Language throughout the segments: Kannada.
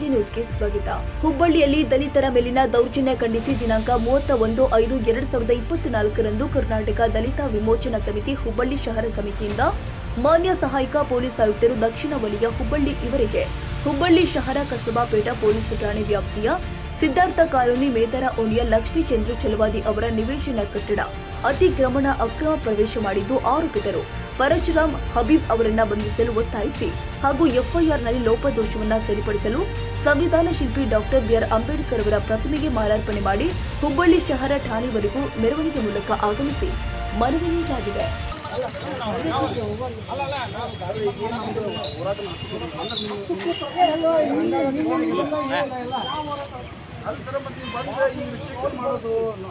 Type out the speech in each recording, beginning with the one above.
ಎಜಿ ನ್ಯೂಸ್ಗೆ ಸ್ವಾಗತ ಹುಬ್ಬಳ್ಳಿಯಲ್ಲಿ ದಲಿತರ ಮೇಲಿನ ದೌರ್ಜನ್ಯ ಖಂಡಿಸಿ ದಿನಾಂಕ ಮೂವತ್ತ ಒಂದು ಐದು ಎರಡ್ ಸಾವಿರದ ಇಪ್ಪತ್ನಾಲ್ಕರಂದು ಕರ್ನಾಟಕ ದಲಿತ ವಿಮೋಚನಾ ಸಮಿತಿ ಹುಬ್ಬಳ್ಳಿ ಶಹರ ಸಮಿತಿಯಿಂದ ಮಾನ್ಯ ಸಹಾಯಕ ಪೊಲೀಸ್ ಆಯುಕ್ತರು ದಕ್ಷಿಣ ವಲಯ ಹುಬ್ಬಳ್ಳಿ ಇವರಿಗೆ ಹುಬ್ಬಳ್ಳಿ ಶಹರ ಕಸಬಾ ಪೇಟ ಪೊಲೀಸ್ ಠಾಣೆ ವ್ಯಾಪ್ತಿಯ ಸಿದ್ಧಾರ್ಥ ಕಾಲೋನಿ ಮೇದರ ಓಣಿಯ ಲಕ್ಷ್ಮೀ ಚಂದ್ರ ಚಲವಾದಿ ಅವರ ನಿವೇಶನ ಕಟ್ಟಡ ಅತಿಕ್ರಮಣ ಅಕ್ರಮ ಪ್ರವೇಶ ಮಾಡಿದ್ದು ಆರೋಪಿತರು ಪರಶುರಾಮ್ ಹಬೀಬ್ ಅವರನ್ನ ಬಂಧಿಸಲು ಒತ್ತಾಯಿಸಿ ಹಾಗೂ ಎಫ್ಐಆರ್ನಲ್ಲಿ ಲೋಪದೋಷವನ್ನ ಸರಿಪಡಿಸಲು ಸಂವಿಧಾನ ಶಿಲ್ಪಿ ಡಾಕ್ಟರ್ ಬಿಆರ್ ಅಂಬೇಡ್ಕರ್ ಅವರ ಪ್ರತಿಮೆಗೆ ಮಾಲಾರ್ಪಣೆ ಮಾಡಿ ಹುಬ್ಬಳ್ಳಿ ಶಹರ ಠಾಣೆವರೆಗೂ ಮೆರವಣಿಗೆ ಮೂಲಕ ಆಗಮಿಸಿ ಮನವಿ ನೀಡಲಾಗಿದೆ ಅಲ್ಲಿ ಸರ್ ಮತ್ತೆ ನೀವು ಬಂದ್ರೆ ಈ ರಿಸ್ಟ್ರಿಕ್ಷನ್ ಮಾಡೋದು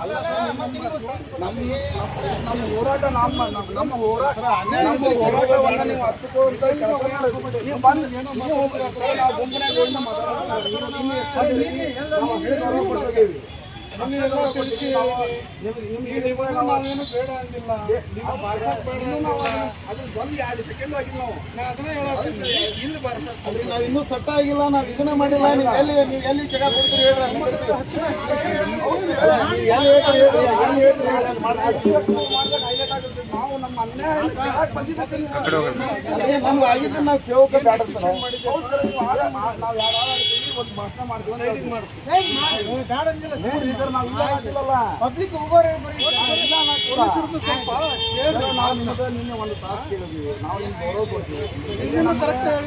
ನಮ್ಮ ನಮ್ಮ ಹೋರಾಟ ನಮ್ಮ ನಮ್ಮ- ನಮ್ಮ ಹೋರಾಟ ನಮ್ಮ ಹೋರಾಟವನ್ನ ನೀವು ಹತ್ತುಕೊಂತ ಕೆಲಸ ಮಾಡೋದು ನೀವು ಬಂದು ನೀವು ಹೋಗ್ರಿ ನಾವು ಗುಂಪಿನಾಗ ಏನು ಮಾತಾಡೋದು ನೀವು ನಿನ್ನೆ ಬಂದ್ರಿ, ನಾವು ಹೇಳಿದವರು ಕೊಟ್ಟಿದ್ದೀವಿ. ನಿಮಗೆಲ್ಲ ತಿಳಿಸಿ ನಾವು ನಿಮ್ಗೆ ನಿಮ್ಗೆ ಹೇಳಿದಾಗ ನಾವೇನು ಬೇಡ ಅಂದಿಲ್ಲ ನೀವು ಬಾರ್ಸಕ್ ಬೇಡ ಇನ್ನೂ ನಾವು ಅದನ್ನ- ಅದನ್ನ ಬಂದು ಎರಡು ಸೆಕೆಂಡ್ ಆಗಿಲ್ಲ ನಾವು ನಾ ಅದನ್ನ ಹೇಳತ್ತೀನಿ ಇಲ್ಲಿ ಬಾರ್ಸಕ್ ಅದ್ರಿ ನಾವ್ ಇನ್ನೂ ಸೆಟ್ ಆಗಿಲ್ಲ ನಾವ್ ಇದನ್ನ ಮಾಡಿಲ್ಲ ನೀವು ಎಲ್ಲಿ ನೀವು ಎಲ್ಲಿ ಜಾಗ ಕೊಡ್ತೀರಿ ಹೇಳ್ರಿ ಅಲ್ಲಿ ಬರ್ತೀವಿ. ನೀವು ಎಲ್ಲಿ ಹೇಳ್ತೀರಿ ಹೇಳ್ರಿ ಎಲ್ಲಿ ಹೇಳ್ತೀರಿ ಹೇಳ್ರಿ ಅಲ್ಲಿ ಮಾಡ್ತೀವಿ ನಾವು ನಮ್ಮ ಅನ್ಯಾಯ ಕೇಳಕ್ ಬಂದಿದ್ದಕ್ಕೆ ನೀವು ಅದೇ ನಮ್ಗೆ ಆಗಿದ್ದು ನಾವು ಕೇಳೋಕೆ ಬೇಡ ಸರ್ ಹೌದು ಸರ್, ನೀವು ಆಗ ಮಾ- ನಾವು ಯಾರು ಆಡ್ತೀವಿ ಒಂದು ಭಾಷಣ ಮಾಡ್ತೀವಿ ಅಂತ ಹೇಳ್ತೀವಿ. ನೋಡ್ರಿ ಸರ್, ನಾವು ಇಲ್ಲ ಅಂತಿಲ್ಲಲ್ಲ. ಇಲ್ಲ ಅನ್ನೋದು ಕೂಡ. ಸರ್, ನಾವು ನಿಮ್ಗೆ ನಿನ್ನೆ ಒಂದು ತಾಸು ಕೇಳಿದ್ವಿ ನಾವು ನಿಮ್ಗೆ ಗೌರವ ಕೊಡ್ತೀವಿ ನಿನ್ನೆ ನಮ್ಮ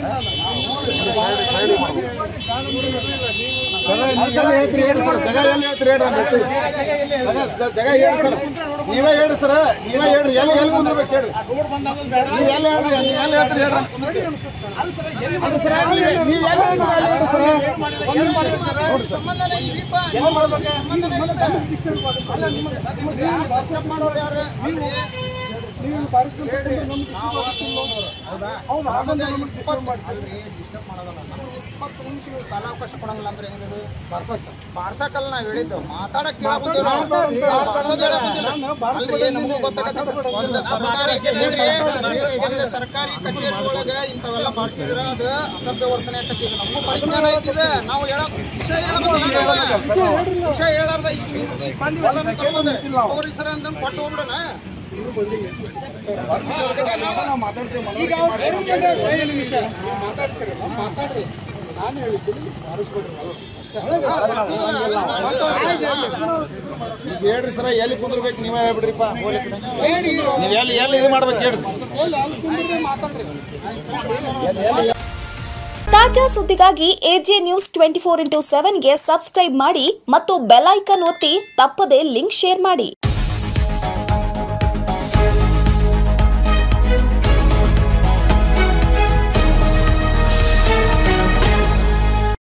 ಸರ್ ನೀವು ಎಲ್ಲಿ ಹೇಳ್ತೀರಿ ಹೇಳ್ರಿ ಸರ್ ಜಾಗ ಎಲ್ಲಿ ಹೇಳ್ತೀರಿ ಹೇಳ್ರಿ ಅಂತ ಹೇಳ್ತೀವಿ. ಜಾಗ ಜಾಗ ಹೇಳಿ ಸರ್ ನೀವೇ ಹೇಳ್ರಿ ಸರ್ ನೀವೇ ಹೇಳ್ರಿ ಎಲ್ಲಿ ಎಲ್ಲಿ ಕುಂದಿರ್ಬೇಕು ಹೇಳ್ರಿ ನೀವು ಎಲ್ಲಿ ಹೇಳ್ರಿ ನೀವು ಎಲ್ಲಿ ಹೇಳ್ತೀರಿ ಹೇಳ್ರಿ ಅದು ಸರ್ ನೀವು ನೀವು ಎಲ್ಲಿ ಹೇಳ್ತೀರಿ ಅಲ್ಲಿ ಹೇಳ್ರಿ ಸರ್ ನೋಡಿ ಸರ್ ನೀವು ಬಾರಿಸ್ಕೊಂಡು ನಮ್ಗೆ ಡಿಸ್ಟರ್ಬ್ ಆಗುತ್ತಿಲ್ಲ. ಹೌದು, ಹಾಗಂತ ನಮ್ಗೆ ಡಿಸ್ಟರ್ಬ್ ಮಾಡ್ತೀವಿ. ಇಪ್ಪತ್ತು ನಿಮಿಷ ಕಾಲಾವಕಾಶ ಕೊಡಂಗಿಲ್ಲ ಅಂದ್ರೆ ಹೆಂಗದು ಬಾರ್ಸಕ್ಕಲ್ಲ ನಾವ್ ಹೇಳಿದ್ದು ಮಾತಾಡಕ್ ಕೇಳಕ್ ಬಂದೀವಿ ನಾವು. ಬಾರ್ಸೋದ್ ಹೇಳಕ್ ಬಂದಿಲ್ಲ. ಅಲ್ರಿ, ನಮಗೂ ಗೊತ್ತಾಗತ್ತೆ. ಒಂದು ಸರ್ಕಾರಿ ಕೇಳ್ರಿ, ಒಂದು ಸರ್ಕಾರಿ ಕಚೇರಿ ಒಳಗ ಇಂಥವೆಲ್ಲ ಮಾಡ್ಸಿದ್ರ ಅದು ಅಸಭ್ಯ ವರ್ತನೆ ಆಕತಿ ಇದು ನಮಗೂ ಪರಿಜ್ಞಾನ ಐತಿದೆ ನಾವು ಹೇಳಕ್ ವಿಷಯ ಹೇಳಕ್ ವಿಷಯ ಹೇಳಾರ್ದ ಈಗ ನೀವು ಈಗ ಬಂದಿವಿ ಎಲ್ಲಾನು ಕರ್ಕೊಂಡೆ. ಹೋಗ್ರಿ ಸರ್ ಅಂತ ಕೊಟ್ಟು ಹೋಗ್ಬಿಡೋಣ ಅದಕ್ಕೆ ನಾವು ನಾವು ಮಾತಾಡ್ತೇವೆ ಮನವರಿಕೆ ಈಗ ಹೇಳ್ರಿ ಸರ ಎಲ್ಲಿ ಕುಂದಿರ್ಬೇಕು ನೀವೇ ಹೇಳ್ಬಿಡ್ರಿಪ್ಪ ಹೋಗ್ಲಿ ಕಡೆ. ನೀವು ಎಲ್ಲಿ ಎಲ್ಲಿ ಇದು ಮಾಡ್ಬೇಕು ಹೇಳ್ರಿ ತಾಜಾ ಸುದ್ದಿಗಾಗಿ AJ news twenty four into ಸೆವೆನ್ಗೆ ಸಬ್ಸ್ಕ್ರೈಬ್ ಮಾಡಿ ಮತ್ತು ಬೆಲ್ ಐಕನ್ ಒತ್ತಿ ತಪ್ಪದೇ ಲಿಂಕ್ ಶೇರ್ ಮಾಡಿ